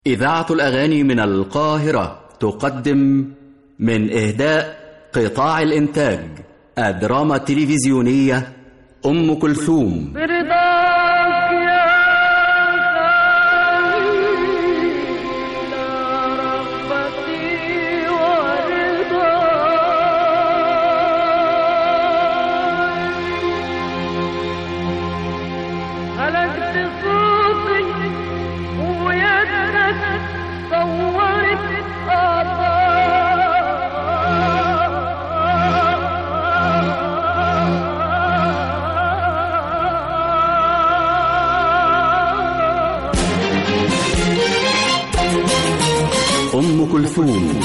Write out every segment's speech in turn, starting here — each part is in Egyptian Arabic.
إذاعة الأغاني من القاهرة تقدم من إهداء قطاع الإنتاج الدراما التلفزيونية أم كلثوم برضاك يا خليل رغبتي ورضاي هلكت صوتي ويدك صورت آثار أم كلثوم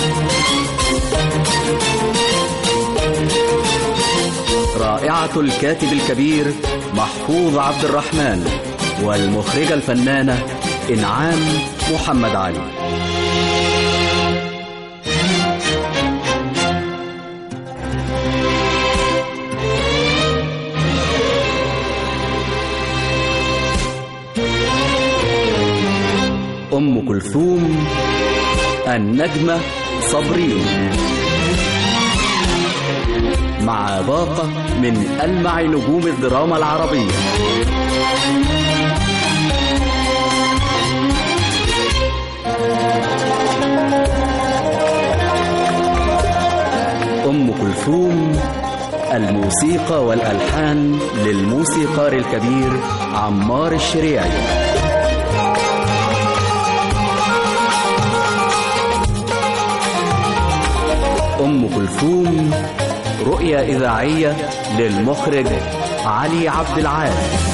رائعة الكاتب الكبير محفوظ عبد الرحمن والمخرجة الفنانة إنعام محمد علي أم كلثوم النجمة صبرين مع باقة من ألمع نجوم الدراما العربية أم كلثوم الموسيقى والألحان للموسيقار الكبير عمار الشريعي أم كلثوم رؤية إذاعية للمخرج علي عبد العال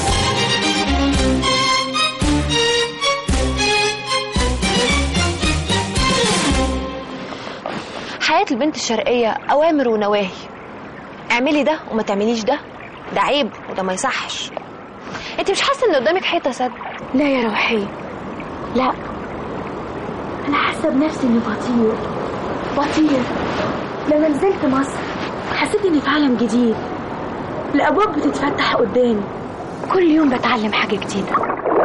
حياة البنت الشرقية أوامر ونواهي اعملي ده وما تعمليش ده ده عيب وده ما يصحش انت مش حاسة ان قدامك حيطة سد لا يا روحية لا أنا حاسة بنفسي إني بطير بطير لما نزلت مصر حسيت إني في عالم جديد الأبواب بتتفتح قدامي كل يوم بتعلم حاجة جديدة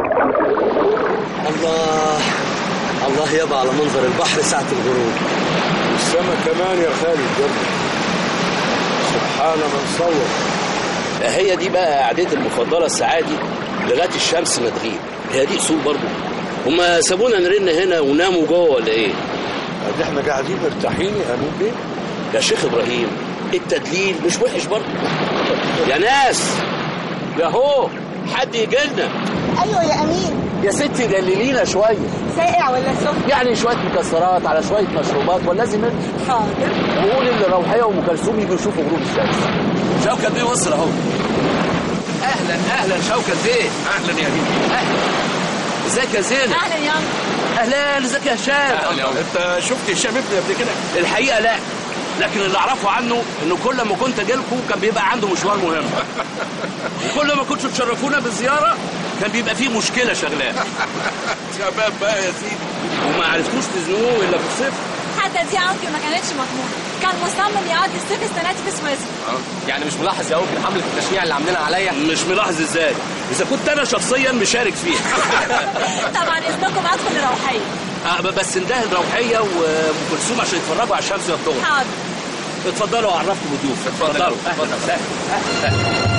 الله الله يابا على منظر البحر ساعة الغروب السما كمان يا خالد برضه سبحان من صور هي دي بقى قعدتي المفضله الساعه دي لغايه الشمس ما تغيب هي دي اصول برضه هما سابونا نرن هنا وناموا جوه ولا ايه ادي احنا قاعدين مرتاحين يا امين بيه يا شيخ ابراهيم التدليل مش وحش برضه يا ناس يا هو حد يجي لنا ايوه يا امين يا ستي دللينا شويه ساقع ولا سخن يعني شويه مكسرات على شويه مشروبات ولا لازم حاضر وقول ان روحيه وام كلثوم يجوا يشوفوا غروب الشمس شوكت بيه وصل اهو اهلا اهلا شوكت بيه اهلا يا بيه اهلا ازيك يا زينب اهلا يا عم اهلا ازيك يا هشام انت شفت هشام ابني قبل كده الحقيقه لا لكن اللي اعرفه عنه انه كل ما كنت اجيلكم كان بيبقى عنده مشوار مهم وكل ما كنتوا تشرفونا بالزياره كان بيبقى فيه مشكله شغلاه شباب بقى يا سيدي وما عرفتوش تزنقوه الا في الصيف حتى دي عمري ما كانتش مضمونه كان مصمم يقعد الصيف السنه دي في سويسرا يعني مش ملاحظ يا يمكن حملة التشنيع اللي عاملينها عليا مش ملاحظ ازاي اذا كنت انا شخصيا مشارك فيها طبعا اذنكم ادخل الروحيه آه، بس انتهى الروحيه وام كلثوم عشان يتفرجوا على الشمس والضوء حاضر اتفضلوا اعرفكم الضيوف اتفضلوا اهلا وسهلا أهلا.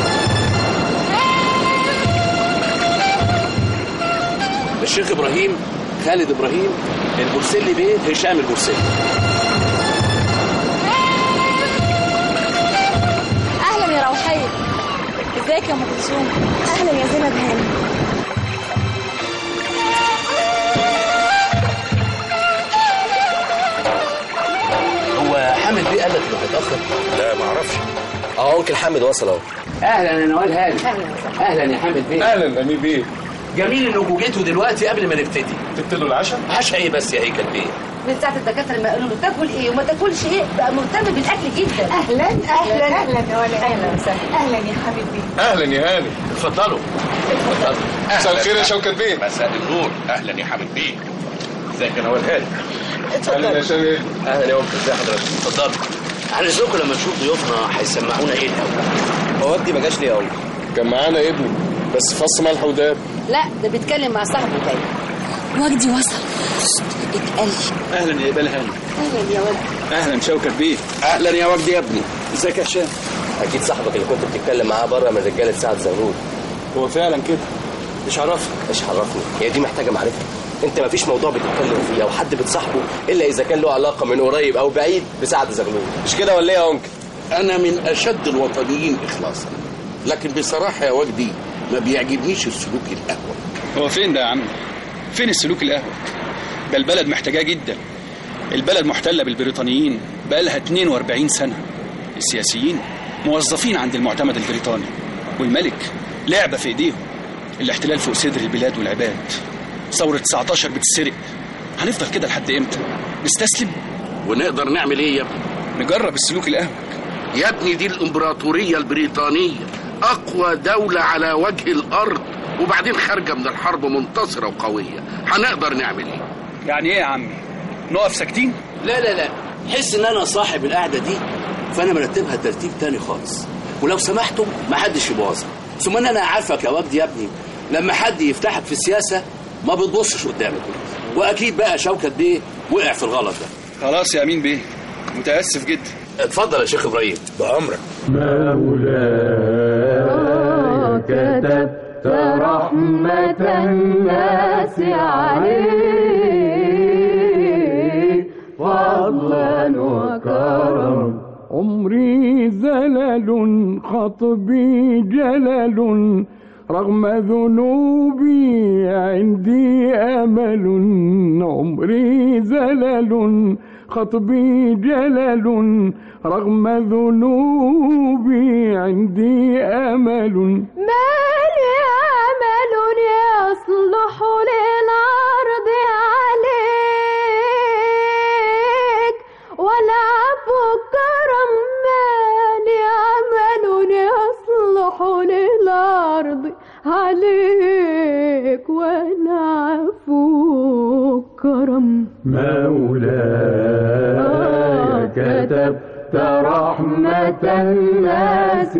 الشيخ ابراهيم خالد ابراهيم البرسلي بيه هشام البرسلي اهلا يا روحيه ازيك يا ام كلثوم اهلا يا زينب هاني هو حامد بيه قال لك انه هيتاخر لا ما اعرفش اه انكل حامد وصل اهو اهلا يا نوال هاني اهلا يا حامد بيه اهلا امين بيه جميل انكم جيتوا دلوقتي قبل ما نبتدي جبت له العشاء عشاء ايه بس يا هيكل بيه من ساعة الدكاترة لما قالوا له تاكل ايه وما تاكلش ايه بقى مهتم بالاكل جدا اهلا اهلا اهلا يا ولا اهلا وسهلا اهلا يا حبيبي اهلا يا هاني اتفضلوا اتفضلوا مساء الخير يا شوكت بيه مساء النور اهلا يا حامد بيه ازيك يا نوال هاني اهلا يا شباب اهلا يا وفد ازي حضرتك اتفضلوا عايزكم لما نشوف ضيوفنا هيسمعونا ايه الاول هو ودي ما جاش ليه اهو كان معانا ابنه بس فص ملح وداب لا ده بيتكلم مع صاحبه تاني وجدي وصل اتقل اهلا يا بال هاني اهلا يا ولد اهلا شوكت بيه اهلا يا وجدي يا ابني ازيك يا هشام اكيد صاحبك اللي كنت بتتكلم معاه بره من رجاله سعد زغلول هو فعلا كده مش عرفني ايش عرفني هي دي محتاجه معرفه انت مفيش موضوع بتتكلم فيه او حد بتصاحبه الا اذا كان له علاقه من قريب او بعيد بسعد زغلول مش كده ولا ايه يا انكل انا من اشد الوطنيين اخلاصا لكن بصراحه يا وجدي ما بيعجبنيش السلوك القهوه هو فين ده يا عم فين السلوك القهوة ده البلد محتاجاه جدا البلد محتلة بالبريطانيين بقالها 42 سنة السياسيين موظفين عند المعتمد البريطاني والملك لعبة في ايديهم الاحتلال فوق صدر البلاد والعباد ثورة 19 بتسرق هنفضل كده لحد امتى نستسلم ونقدر نعمل ايه يا ابني نجرب السلوك القهوة يا ابني دي الامبراطوريه البريطانيه اقوى دوله على وجه الارض وبعدين خارجه من الحرب منتصره وقويه هنقدر نعمل ايه يعني ايه يا عمي نقف ساكتين لا لا لا حس ان انا صاحب القعده دي فانا مرتبها ترتيب تاني خالص ولو سمحتم ما حدش يبوظها ثم ان انا عارفك يا وجدي يا ابني لما حد يفتحك في السياسه ما بتبصش قدامك واكيد بقى شوكت بيه وقع في الغلط ده خلاص يا امين بيه متاسف جدا اتفضل يا شيخ ابراهيم بامرك مولاي كتبت رحمة الناس عليك فضلا وكرم عمري زلل خطبي جلل رغم ذنوبي عندي أمل عمري زلل خطبي جلل رغم ذنوبي عندي أمل ما لي أمل يصلح للأرض عليك ولا فكرم ما لي أمل يصلح للأرض عليك ولا عفو كرم مولاي كتبت رحمة الناس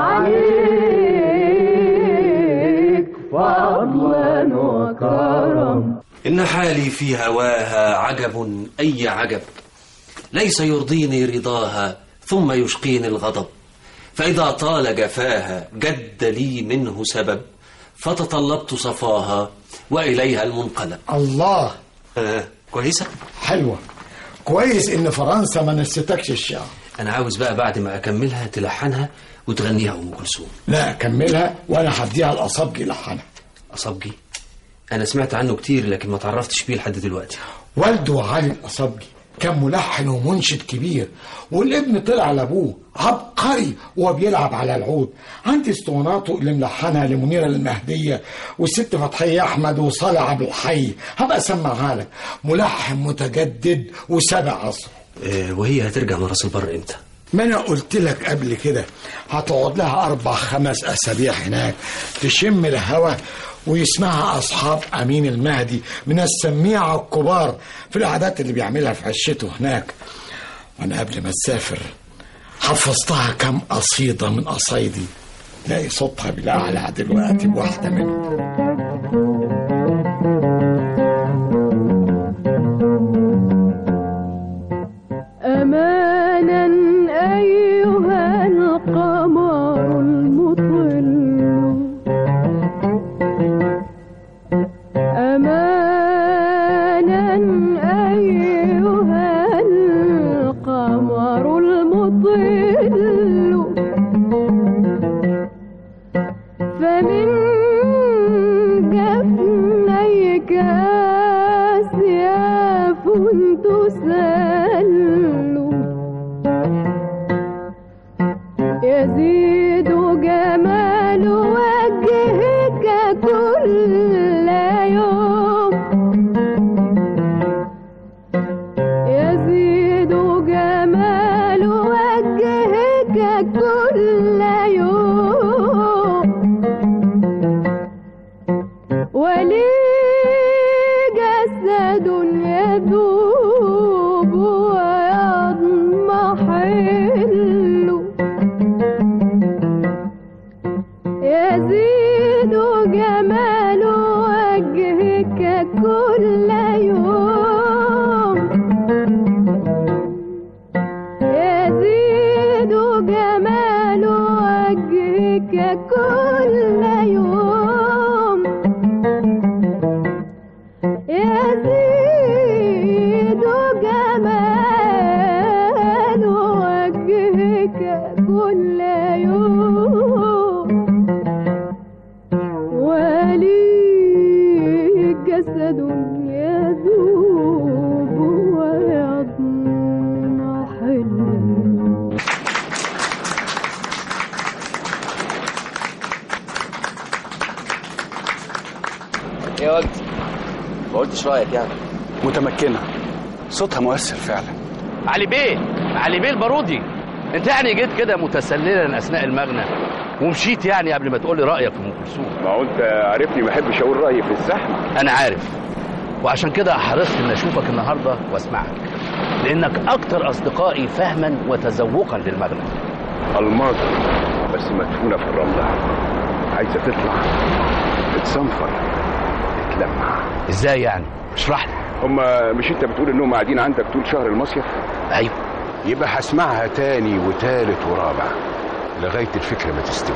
عليك فضلا وكرم إن حالي في هواها عجب أي عجب ليس يرضيني رضاها ثم يشقيني الغضب فإذا طال جفاها جد لي منه سبب فتطلبت صفاها وإليها المنقلب الله آه كويسة؟ حلوة كويس ان فرنسا ما نسيتكش الشعر أنا عاوز بقى بعد ما أكملها تلحنها وتغنيها أم كلثوم لا كملها وانا هديها الاصابجي لحنها أصابجي أنا سمعت عنه كتير لكن ما تعرفتش بيه لحد دلوقتي والده علي الاصابجي كان ملحن ومنشد كبير والابن طلع لابوه عبقري وهو بيلعب على العود عندي اسطواناته اللي ملحنها لمنيره المهديه والست فتحيه احمد وصالح عبد الحي هبقى اسمعها لك ملحن متجدد وسابع عصره آه وهي هترجع من راس البر إمتى؟ ما انا قلت لك قبل كده هتقعد لها اربع خمس اسابيع هناك تشم الهوا ويسمعها اصحاب امين المهدي من السميعه الكبار في العادات اللي بيعملها في عشته هناك وانا قبل ما تسافر حفظتها كم قصيده من قصايدي تلاقي صوتها بالاعلى دلوقتي بواحده منهم أمانا أيها القمر المطل أمانا أيها القمر المطل فمن جفنيك أسياف تسل يزيد جمال وجهك كل يوم يزيد جمال وجهك كل يوم ولي جسد يذوب ويضمحل يزيد جمال وجهك كل يزيد جمال وجهك كل يوم ولي جسد يذوب ويضمحل ايه يا وجد ما قلتش رايك يعني متمكنة صوتها مؤثر فعلا علي بيه علي بيه البارودي انت يعني جيت كده متسللا اثناء المغنى ومشيت يعني قبل ما تقول لي رايك في ام كلثوم ما هو انت عارفني ما احبش اقول رايي في الزحمه انا عارف وعشان كده حرصت ان اشوفك النهارده واسمعك لانك اكتر اصدقائي فهما وتذوقا للمغنى الماظة بس مدفونه في الرمله عايزه تطلع تتصنفر تتلمع ازاي يعني اشرح لي هما مش انت بتقول انهم قاعدين عندك طول شهر المصيف ايوه يبقى هسمعها تاني وتالت ورابع لغايه الفكره ما تستوي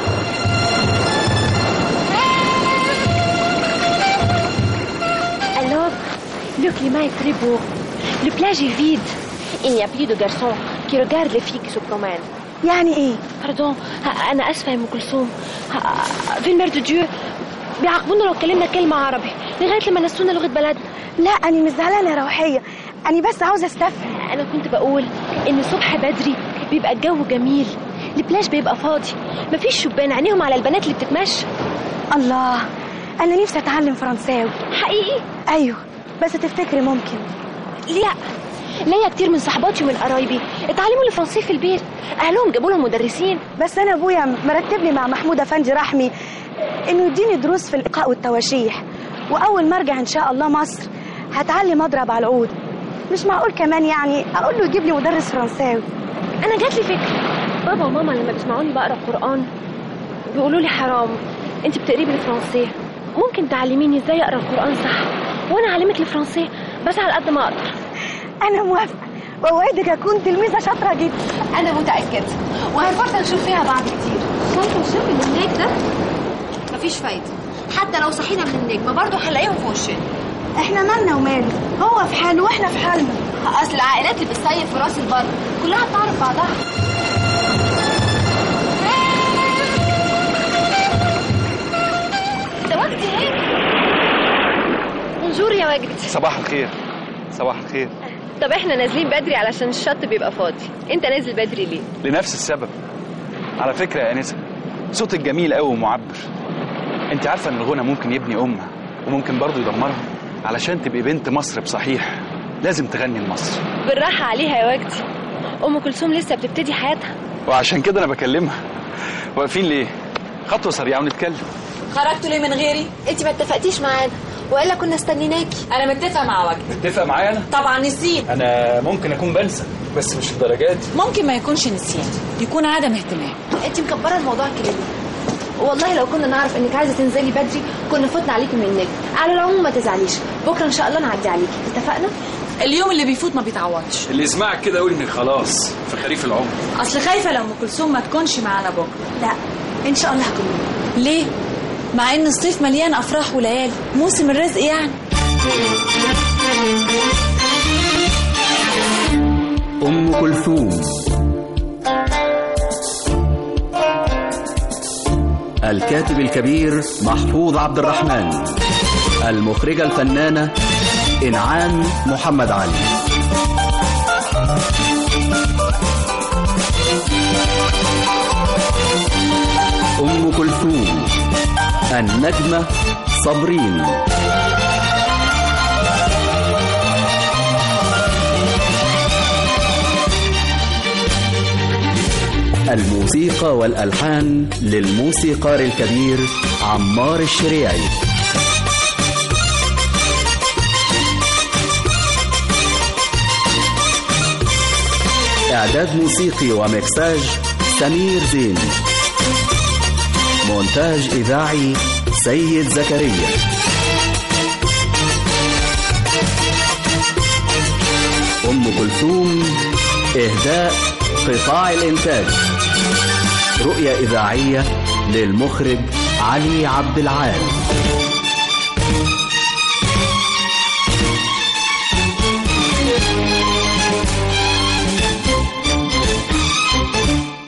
Alors, le climat est très beau. Le plage est vide. Il n'y a plus de garçons qui regardent les filles qui se promènent. يعني ايه؟ Pardon, ه- أنا آسفة يا أم كلثوم. ه- في المير دو ديو بيعاقبونا لو اتكلمنا كلمة عربي لغاية لما نسونا لغة بلدنا. لا أنا مش زعلانة يا روحية أنا بس عاوزة استفهم أنا كنت بقول إن الصبح بدري بيبقى الجو جميل. البلاج بيبقى فاضي. مفيش شبان عينيهم على البنات اللي بتتمشى. الله أنا نفسي أتعلم فرنساوي حقيقي؟ أيوه بس تفتكري ممكن لا ليا كتير من صحباتي ومن قرايبي اتعلموا الفرنسي في البيت اهلهم جابوا لهم مدرسين بس أنا أبويا مرتب لي مع محمود أفندي رحمي إنه يديني دروس في الإلقاء والتواشيح وأول ما أرجع إن شاء الله مصر هتعلم أضرب على العود مش معقول كمان يعني أقول له يجيب لي مدرس فرنساوي انا جات لي فكره بابا وماما لما بيسمعوني بقرا القران بيقولوا لي حرام انت بتقري بالفرنسي ممكن تعلميني ازاي اقرا القران صح وانا اعلمك الفرنسي بس على قد ما اقدر أنا موافقة وأوعدك أكون تلميذة شاطرة جدا انا متاكده وهي فرصه نشوف فيها بعض كتير شايفه الشم اللي هناك ده مفيش فايده حتى لو صحينا من النجمه برضه هنلاقيهم في وشنا احنا مالنا وماله هو في حاله واحنا في حالنا اصل العائلات اللي بتصيف في راس البر كلها بتعرف بعضها ده وقت ايه بونجور يا واجد صباح الخير صباح الخير طب احنا نازلين بدري علشان الشط بيبقى فاضي انت نازل بدري ليه لنفس السبب على فكرة يا أنسة صوتك جميل قوي ومعبر أنت عارفة إن الغنى ممكن يبني أمة وممكن برضه يدمرها علشان تبقي بنت مصر بصحيح لازم تغني لمصر بالراحه عليها يا وجدي ام كلثوم لسه بتبتدي حياتها وعشان كده أنا بكلمها واقفين ليه؟ خطوة سريعة ونتكلم خرجتوا ليه من غيري؟ انت ما اتفقتيش معانا والا كنا استنيناكي انا متفقه مع وجدي تتفق معايا أنا؟ طبعا نسيت أنا ممكن أكون بنسى بس مش الدرجات ممكن ما يكونش نسيان يكون عدم اهتمام انت مكبره الموضوع كده ليه والله لو كنا نعرف انك عايزه تنزلي بدري كنا فتنا عليكي من النجم على العموم ما تزعليش بكره ان شاء الله نعدي عليكي اتفقنا اليوم اللي بيفوت ما بيتعوضش اللي يسمعك كده يقول إنك خلاص في خريف العمر اصل خايفه لو ام كلثوم ما تكونش معانا بكره لا ان شاء الله هكون ليه مع ان الصيف مليان افراح وليالي موسم الرزق يعني أم كلثوم الكاتب الكبير محفوظ عبد الرحمن المخرجة الفنانة إنعام محمد علي أم كلثوم النجمة صابرين الموسيقى والألحان للموسيقار الكبير عمار الشريعي إعداد موسيقي ومكساج سمير زين مونتاج إذاعي سيد زكريا أم كلثوم إهداء قطاع الإنتاج رؤية إذاعية للمخرج علي عبد العال